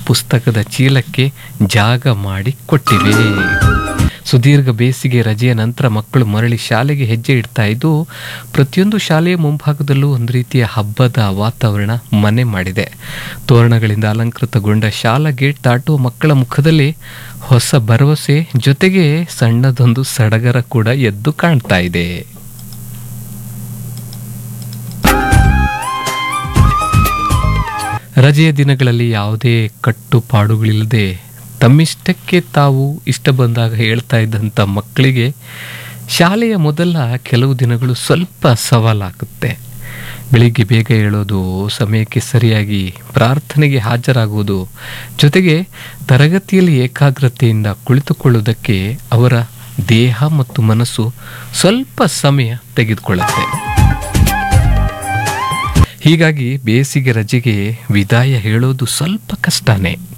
ಪುಸ್ತಕದ ಚೀಲಕ್ಕೆ ಜಾಗ ಮಾಡಿ ಕೊಟ್ಟಿವೆ ಸುದೀರ್ಘ ಬೇಸಿಗೆ ರಜೆಯ ನಂತರ ಮಕ್ಕಳು ಮರಳಿ ಶಾಲೆಗೆ ಹೆಜ್ಜೆ ಇಡ್ತಾ ಇದ್ದು ಪ್ರತಿಯೊಂದು ಶಾಲೆಯ ಮುಂಭಾಗದಲ್ಲೂ ಒಂದು ರೀತಿಯ ಹಬ್ಬದ ವಾತಾವರಣ ಮನೆ ಮಾಡಿದೆ ತೋರಣಗಳಿಂದ ಅಲಂಕೃತಗೊಂಡ ಶಾಲಾ ಗೇಟ್ ದಾಟುವ ಮಕ್ಕಳ ಮುಖದಲ್ಲಿ ಹೊಸ ಭರವಸೆ ಜೊತೆಗೆ ಸಣ್ಣದೊಂದು ಸಡಗರ ಕೂಡ ಎದ್ದು ಕಾಣ್ತಾ ಇದೆ ರಜೆಯ ದಿನಗಳಲ್ಲಿ ಯಾವುದೇ ಕಟ್ಟುಪಾಡುಗಳಿಲ್ಲದೆ ತಮ್ಮಿಷ್ಟಕ್ಕೆ ತಾವು ಇಷ್ಟ ಬಂದಾಗ ಹೇಳ್ತಾ ಇದ್ದಂಥ ಮಕ್ಕಳಿಗೆ ಶಾಲೆಯ ಮೊದಲ ಕೆಲವು ದಿನಗಳು ಸ್ವಲ್ಪ ಸವಾಲಾಗುತ್ತೆ ಬೆಳಿಗ್ಗೆ ಬೇಗ ಏಳೋದು ಸಮಯಕ್ಕೆ ಸರಿಯಾಗಿ ಪ್ರಾರ್ಥನೆಗೆ ಹಾಜರಾಗುವುದು ಜೊತೆಗೆ ತರಗತಿಯಲ್ಲಿ ಏಕಾಗ್ರತೆಯಿಂದ ಕುಳಿತುಕೊಳ್ಳುವುದಕ್ಕೆ ಅವರ ದೇಹ ಮತ್ತು ಮನಸ್ಸು ಸ್ವಲ್ಪ ಸಮಯ ತೆಗೆದುಕೊಳ್ಳುತ್ತೆ ಹೀಗಾಗಿ ಬೇಸಿಗೆ ರಜೆಗೆ ವಿದಾಯ ಹೇಳೋದು ಸ್ವಲ್ಪ ಕಷ್ಟನೇ